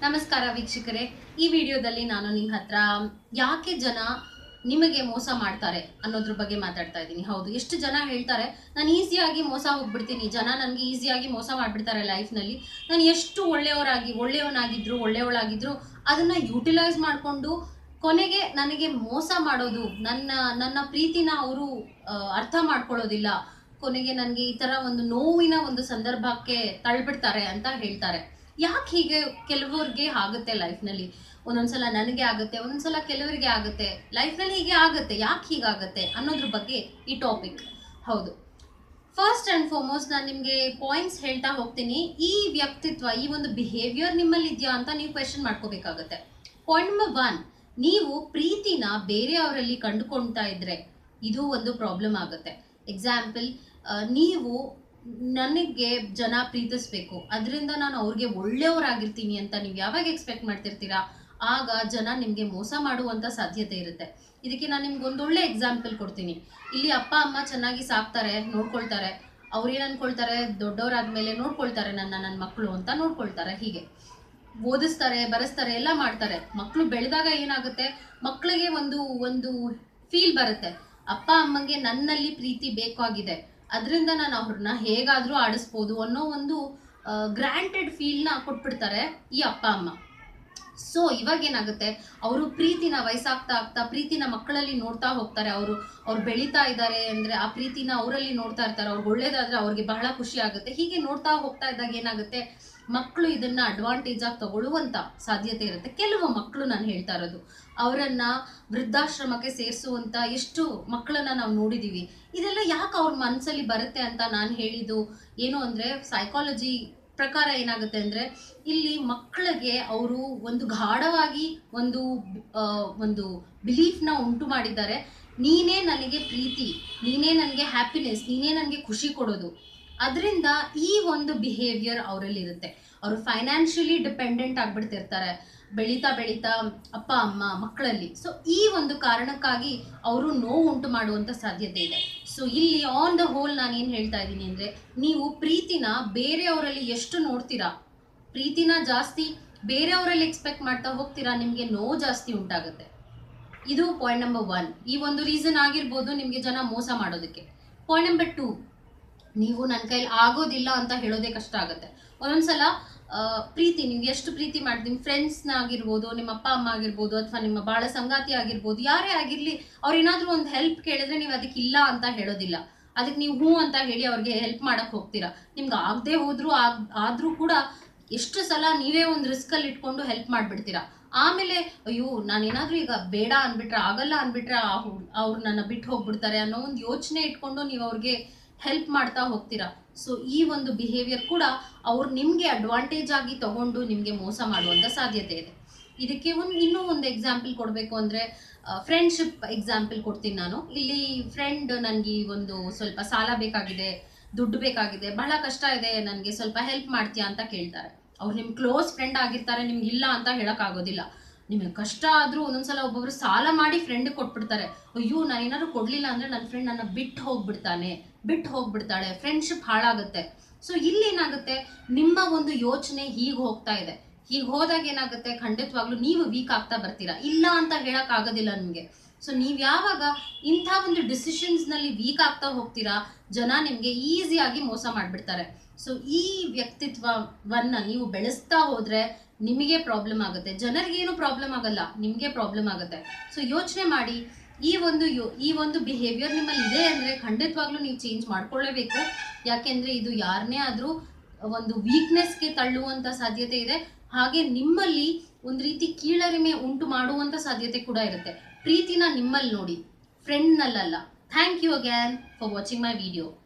ನಮಸ್ಕಾರ ವೀಕ್ಷಕರೇ ಈ ವಿಡಿಯೋದಲ್ಲಿ ನಾನು ನಿಮ್ಮ ಹತ್ರ ಯಾಕೆ ಜನ ನಿಮಗೆ ಮೋಸ ಮಾಡ್ತಾರೆ ಅನ್ನೋದ್ರ ಬಗ್ಗೆ ಮಾತಾಡ್ತಾ ಇದ್ದೀನಿ ಹೌದು ಎಷ್ಟು ಜನ ಹೇಳ್ತಾರೆ ನಾನು ಈಸಿಯಾಗಿ ಮೋಸ ಹೋಗ್ಬಿಡ್ತೀನಿ ಜನ ನನಗೆ ಈಸಿಯಾಗಿ ಮೋಸ ಮಾಡಿಬಿಡ್ತಾರೆ ಲೈಫ್ನಲ್ಲಿ ನಾನು ಎಷ್ಟು ಒಳ್ಳೆಯವರಾಗಿ ಒಳ್ಳೆಯವನಾಗಿದ್ರು ಒಳ್ಳೆಯವಳಾಗಿದ್ರು ಅದನ್ನ ಯುಟಿಲೈಸ್ ಮಾಡಿಕೊಂಡು ಕೊನೆಗೆ ನನಗೆ ಮೋಸ ಮಾಡೋದು ನನ್ನ ನನ್ನ ಪ್ರೀತಿನ ಅವರು ಅರ್ಥ ಮಾಡ್ಕೊಳ್ಳೋದಿಲ್ಲ ಕೊನೆಗೆ ನನಗೆ ಈ ತರ ಒಂದು ನೋವಿನ ಒಂದು ಸಂದರ್ಭಕ್ಕೆ ತಳ್ಬಿಡ್ತಾರೆ ಅಂತ ಹೇಳ್ತಾರೆ ಯಾಕೆ ಹೀಗೆ ಕೆಲವ್ರಿಗೆ ಆಗುತ್ತೆ ಲೈಫ್ನಲ್ಲಿ ಒಂದೊಂದ್ಸಲ ನನಗೆ ಆಗುತ್ತೆ ಒಂದೊಂದ್ಸಲ ಕೆಲವರಿಗೆ ಆಗುತ್ತೆ ಲೈಫ್ನಲ್ಲಿ ಹೀಗೆ ಆಗುತ್ತೆ ಯಾಕೆ ಹೀಗಾಗುತ್ತೆ ಅನ್ನೋದ್ರ ಬಗ್ಗೆ ಈ ಟಾಪಿಕ್ ಹೌದು ಫಸ್ಟ್ ಅಂಡ್ ಫಾರ್ಮೋಸ್ಟ್ ನಾನು ನಿಮಗೆ ಪಾಯಿಂಟ್ಸ್ ಹೇಳ್ತಾ ಹೋಗ್ತೀನಿ ಈ ವ್ಯಕ್ತಿತ್ವ ಈ ಒಂದು ಬಿಹೇವಿಯರ್ ನಿಮ್ಮಲ್ಲಿ ಇದೆಯಾ ಅಂತ ನೀವು ಕ್ವೆಶನ್ ಮಾಡ್ಕೋಬೇಕಾಗತ್ತೆ ಪಾಯಿಂಟ್ ನಂಬರ್ ಒನ್ ನೀವು ಪ್ರೀತಿನ ಬೇರೆಯವರಲ್ಲಿ ಕಂಡುಕೊಳ್ತಾ ಇದ್ರೆ ಇದು ಒಂದು ಪ್ರಾಬ್ಲಮ್ ಆಗುತ್ತೆ ಎಕ್ಸಾಂಪಲ್ ನೀವು ನನಗೆ ಜನ ಪ್ರೀತಿಸ್ಬೇಕು ಅದರಿಂದ ನಾನು ಅವ್ರಿಗೆ ಒಳ್ಳೆಯವರಾಗಿರ್ತೀನಿ ಅಂತ ನೀವು ಯಾವಾಗ ಎಕ್ಸ್ಪೆಕ್ಟ್ ಮಾಡ್ತಿರ್ತೀರಾ ಆಗ ಜನ ನಿಮಗೆ ಮೋಸ ಮಾಡುವಂತ ಸಾಧ್ಯತೆ ಇರುತ್ತೆ ಇದಕ್ಕೆ ನಾನು ನಿಮ್ಗೆ ಒಂದೊಳ್ಳೆ ಎಕ್ಸಾಂಪಲ್ ಕೊಡ್ತೀನಿ ಇಲ್ಲಿ ಅಪ್ಪ ಅಮ್ಮ ಚೆನ್ನಾಗಿ ಸಾಕ್ತಾರೆ ನೋಡ್ಕೊಳ್ತಾರೆ ಅವ್ರೇನ್ ಅನ್ಕೊಳ್ತಾರೆ ದೊಡ್ಡವರಾದ್ಮೇಲೆ ನೋಡ್ಕೊಳ್ತಾರೆ ನನ್ನ ನನ್ನ ಮಕ್ಕಳು ಅಂತ ನೋಡ್ಕೊಳ್ತಾರೆ ಹೀಗೆ ಓದಿಸ್ತಾರೆ ಬರೆಸ್ತಾರೆ ಎಲ್ಲ ಮಾಡ್ತಾರೆ ಮಕ್ಕಳು ಬೆಳೆದಾಗ ಏನಾಗುತ್ತೆ ಮಕ್ಕಳಿಗೆ ಒಂದು ಒಂದು ಫೀಲ್ ಬರುತ್ತೆ ಅಪ್ಪ ಅಮ್ಮಂಗೆ ನನ್ನಲ್ಲಿ ಪ್ರೀತಿ ಬೇಕಾಗಿದೆ ಅದರಿಂದ ನಾನು ಅವ್ರನ್ನ ಹೇಗಾದ್ರೂ ಆಡಿಸ್ಬೋದು ಅನ್ನೋ ಒಂದು ಗ್ರಾಂಟೆಡ್ ಫೀಲ್ನ ಕೊಟ್ಬಿಡ್ತಾರೆ ಈ ಅಪ್ಪ ಅಮ್ಮ ಸೊ ಇವಾಗ ಏನಾಗುತ್ತೆ ಅವರು ಪ್ರೀತಿನ ವಯಸ್ಸಾಗ್ತಾ ಆಗ್ತಾ ಪ್ರೀತಿನ ಮಕ್ಕಳಲ್ಲಿ ನೋಡ್ತಾ ಹೋಗ್ತಾರೆ ಅವರು ಅವ್ರು ಬೆಳೀತಾ ಇದ್ದಾರೆ ಅಂದ್ರೆ ಆ ಪ್ರೀತಿನ ಅವರಲ್ಲಿ ನೋಡ್ತಾ ಇರ್ತಾರೆ ಅವ್ರಿಗೆ ಒಳ್ಳೇದಾದ್ರೆ ಅವ್ರಿಗೆ ಬಹಳ ಖುಷಿ ಆಗುತ್ತೆ ಹೀಗೆ ನೋಡ್ತಾ ಹೋಗ್ತಾ ಇದ್ದಾಗ ಏನಾಗುತ್ತೆ ಮಕ್ಕಳು ಇದನ್ನ ಅಡ್ವಾಂಟೇಜ್ ಆಗಿ ತಗೊಳ್ಳುವಂತ ಸಾಧ್ಯತೆ ಇರುತ್ತೆ ಕೆಲವು ಮಕ್ಕಳು ನಾನು ಹೇಳ್ತಾ ಇರೋದು ಅವರನ್ನ ವೃದ್ಧಾಶ್ರಮಕ್ಕೆ ಸೇರಿಸುವಂತ ಎಷ್ಟು ಮಕ್ಕಳನ್ನ ನಾವು ನೋಡಿದೀವಿ ಇದೆಲ್ಲ ಯಾಕೆ ಅವ್ರ ಮನಸ್ಸಲ್ಲಿ ಬರುತ್ತೆ ಅಂತ ನಾನು ಹೇಳಿದ್ದು ಏನು ಅಂದ್ರೆ ಸೈಕಾಲಜಿ ಪ್ರಕಾರ ಏನಾಗುತ್ತೆ ಅಂದ್ರೆ ಇಲ್ಲಿ ಮಕ್ಕಳಿಗೆ ಅವರು ಒಂದು ಗಾಢವಾಗಿ ಒಂದು ಆ, ಒಂದು ಬಿಲೀಫ್ನ ಉಂಟು ಮಾಡಿದ್ದಾರೆ ನೀನೇ ನನಗೆ ಪ್ರೀತಿ ನೀನೇ ನನಗೆ ಹ್ಯಾಪಿನೆಸ್ ನೀನೇ ನನಗೆ ಖುಷಿ ಕೊಡೋದು ಅದರಿಂದ ಈ ಒಂದು ಬಿಹೇವಿಯರ್ ಅವರಲ್ಲಿ ಇರುತ್ತೆ ಅವರು ಫೈನಾನ್ಷಿಯಲಿ ಡಿಪೆಂಡೆಂಟ್ ಆಗ್ಬಿಡ್ತಿರ್ತಾರೆ ಬೆಳೀತಾ ಬೆಳೀತಾ ಅಪ್ಪ ಅಮ್ಮ ಮಕ್ಕಳಲ್ಲಿ ಸೊ ಈ ಒಂದು ಕಾರಣಕ್ಕಾಗಿ ಅವರು ನೋವು ಉಂಟು ಮಾಡುವಂತ ಸಾಧ್ಯತೆ ಇದೆ ಸೊ ಇಲ್ಲಿ ಆನ್ ದ ಹೋಲ್ ನಾನು ಏನ್ ಹೇಳ್ತಾ ಇದ್ದೀನಿ ಅಂದ್ರೆ ನೀವು ಪ್ರೀತಿನ ಬೇರೆಯವರಲ್ಲಿ ಎಷ್ಟು ನೋಡ್ತೀರಾ ಪ್ರೀತಿನ ಜಾಸ್ತಿ ಬೇರೆಯವರಲ್ಲಿ ಎಕ್ಸ್ಪೆಕ್ಟ್ ಮಾಡ್ತಾ ಹೋಗ್ತೀರಾ ನಿಮ್ಗೆ ನೋವು ಜಾಸ್ತಿ ಉಂಟಾಗುತ್ತೆ ಇದು ಪಾಯಿಂಟ್ ನಂಬರ್ ಒನ್ ಈ ಒಂದು ರೀಸನ್ ಆಗಿರ್ಬೋದು ನಿಮ್ಗೆ ಜನ ಮೋಸ ಮಾಡೋದಕ್ಕೆ ಪಾಯಿಂಟ್ ನಂಬರ್ ಟೂ ನೀವು ನನ್ನ ಕೈಲಿ ಆಗೋದಿಲ್ಲ ಅಂತ ಹೇಳೋದೇ ಕಷ್ಟ ಆಗುತ್ತೆ ಒಂದೊಂದ್ಸಲ ಆ, ಪ್ರೀತಿ ನೀವು ಎಷ್ಟು ಪ್ರೀತಿ ಮಾಡ್ತೀನಿ ಫ್ರೆಂಡ್ಸ್ನ ಆಗಿರ್ಬೋದು ನಿಮ್ಮ ಅಪ್ಪ ಅಮ್ಮ ಆಗಿರ್ಬೋದು ಅಥವಾ ನಿಮ್ಮ ಬಾಳ ಸಂಗಾತಿ ಆಗಿರ್ಬೋದು ಯಾರೇ ಆಗಿರ್ಲಿ ಅವ್ರು ಏನಾದ್ರೂ ಒಂದು ಹೆಲ್ಪ್ ಕೇಳಿದ್ರೆ ನೀವು ಅದಕ್ಕೆ ಇಲ್ಲ ಅಂತ ಹೇಳೋದಿಲ್ಲ ಅದಕ್ಕೆ ನೀವು ಹ್ಞೂ ಅಂತ ಹೇಳಿ ಅವ್ರಿಗೆ ಹೆಲ್ಪ್ ಮಾಡಕ್ ಹೋಗ್ತೀರಾ ನಿಮ್ಗೆ ಆಗದೆ ಹೋದ್ರು ಆಗ್ ಆದ್ರೂ ಕೂಡ ಎಷ್ಟು ಸಲ ನೀವೇ ಒಂದು ರಿಸ್ಕ್ ಅಲ್ಲಿ ಇಟ್ಕೊಂಡು ಹೆಲ್ಪ್ ಮಾಡ್ಬಿಡ್ತೀರಾ ಆಮೇಲೆ ಅಯ್ಯೋ ನಾನೇನಾದ್ರೂ ಈಗ ಬೇಡ ಅನ್ಬಿಟ್ರೆ ಆಗಲ್ಲ ಅನ್ಬಿಟ್ರೆ ಅವ್ರು ನನ್ನ ಬಿಟ್ಟು ಹೋಗ್ಬಿಡ್ತಾರೆ ಅನ್ನೋ ಒಂದು ಯೋಚನೆ ಇಟ್ಕೊಂಡು ನೀವು ಅವ್ರಿಗೆ ಹೆಲ್ಪ್ ಮಾಡ್ತಾ ಹೋಗ್ತೀರಾ ಸೊ ಈ ಒಂದು ಬಿಹೇವಿಯರ್ ಕೂಡ ಅವ್ರು ನಿಮ್ಗೆ ಅಡ್ವಾಂಟೇಜ್ ಆಗಿ ತಗೊಂಡು ನಿಮ್ಗೆ ಮೋಸ ಮಾಡುವಂತ ಸಾಧ್ಯತೆ ಇದೆ ಇದಕ್ಕೆ ಒಂದು ಇನ್ನೂ ಒಂದು ಎಕ್ಸಾಂಪಲ್ ಕೊಡಬೇಕು ಅಂದ್ರೆ ಫ್ರೆಂಡ್ಶಿಪ್ ಎಕ್ಸಾಂಪಲ್ ಕೊಡ್ತೀನಿ ನಾನು ಇಲ್ಲಿ ಫ್ರೆಂಡ್ ನನಗೆ ಒಂದು ಸ್ವಲ್ಪ ಸಾಲ ಬೇಕಾಗಿದೆ ದುಡ್ಡು ಬೇಕಾಗಿದೆ ಬಹಳ ಕಷ್ಟ ಇದೆ ನನಗೆ ಸ್ವಲ್ಪ ಹೆಲ್ಪ್ ಮಾಡ್ತೀಯಾ ಅಂತ ಕೇಳ್ತಾರೆ ಅವ್ರು ನಿಮ್ ಕ್ಲೋಸ್ ಫ್ರೆಂಡ್ ಆಗಿರ್ತಾರೆ ನಿಮ್ಗೆ ಇಲ್ಲ ಅಂತ ಹೇಳಕ್ ಆಗೋದಿಲ್ಲ ನಿಮಗೆ ಕಷ್ಟ ಆದ್ರೂ ಒಂದೊಂದ್ಸಲ ಒಬ್ಬೊಬ್ರು ಸಾಲ ಮಾಡಿ ಫ್ರೆಂಡ್ ಕೊಟ್ಬಿಡ್ತಾರೆ ಅಯ್ಯೋ ನಾನು ಏನಾದ್ರು ಕೊಡ್ಲಿಲ್ಲ ಅಂದ್ರೆ ನನ್ನ ಫ್ರೆಂಡ್ ನನ್ನ ಬಿಟ್ಟು ಹೋಗ್ಬಿಡ್ತಾನೆ ಬಿಟ್ಟು ಹೋಗ್ಬಿಡ್ತಾಳೆ ಫ್ರೆಂಡ್ಶಿಪ್ ಹಾಳಾಗುತ್ತೆ ಸೊ ಇಲ್ಲಿ ಏನಾಗುತ್ತೆ ನಿಮ್ಮ ಒಂದು ಯೋಚನೆ ಹೀಗೆ ಹೋಗ್ತಾ ಇದೆ ಹೀಗೆ ಹೋದಾಗ ಏನಾಗುತ್ತೆ ಖಂಡಿತವಾಗ್ಲೂ ನೀವು ವೀಕ್ ಆಗ್ತಾ ಬರ್ತೀರಾ ಇಲ್ಲ ಅಂತ ಹೇಳಕ್ ಆಗೋದಿಲ್ಲ ನಿಮ್ಗೆ ಸೊ ನೀವ್ ಯಾವಾಗ ಇಂಥ ಒಂದು ಡಿಸಿಷನ್ಸ್ ನಲ್ಲಿ ವೀಕ್ ಆಗ್ತಾ ಹೋಗ್ತೀರಾ ಜನ ನಿಮ್ಗೆ ಈಸಿಯಾಗಿ ಮೋಸ ಮಾಡ್ಬಿಡ್ತಾರೆ ಸೊ ಈ ವ್ಯಕ್ತಿತ್ವವನ್ನ ನೀವು ಬೆಳೆಸ್ತಾ ಹೋದ್ರೆ ನಿಮಗೆ ಪ್ರಾಬ್ಲಮ್ ಆಗುತ್ತೆ ಜನರಿಗೇನು ಪ್ರಾಬ್ಲಮ್ ಆಗಲ್ಲ ನಿಮ್ಗೆ ಪ್ರಾಬ್ಲಮ್ ಆಗುತ್ತೆ ಸೊ ಯೋಚನೆ ಮಾಡಿ ಈ ಒಂದು ಯೋ- ಈ ಒಂದು ಬಿಹೇವಿಯರ್ ನಿಮ್ಮಲ್ಲಿ ಇದೆ ಅಂದ್ರೆ ಖಂಡಿತವಾಗ್ಲೂ ನೀವು ಚೇಂಜ್ ಮಾಡ್ಕೊಳ್ಳೇಬೇಕು ಯಾಕೆಂದ್ರೆ ಇದು ಯಾರನ್ನೇ ಆದ್ರೂ ಒಂದು ವೀಕ್ನೆಸ್ಗೆ ತಳ್ಳುವಂತ ಸಾಧ್ಯತೆ ಇದೆ ಹಾಗೆ ನಿಮ್ಮಲ್ಲಿ ಒಂದು ರೀತಿ ಕೀಳರಿಮೆ ಉಂಟು ಮಾಡುವಂತ ಸಾಧ್ಯತೆ ಕೂಡ ಇರುತ್ತೆ ಪ್ರೀತಿನ ನಿಮ್ಮಲ್ಲಿ ನೋಡಿ ಫ್ರೆಂಡ್ನಲ್ಲ thank you again for watching my video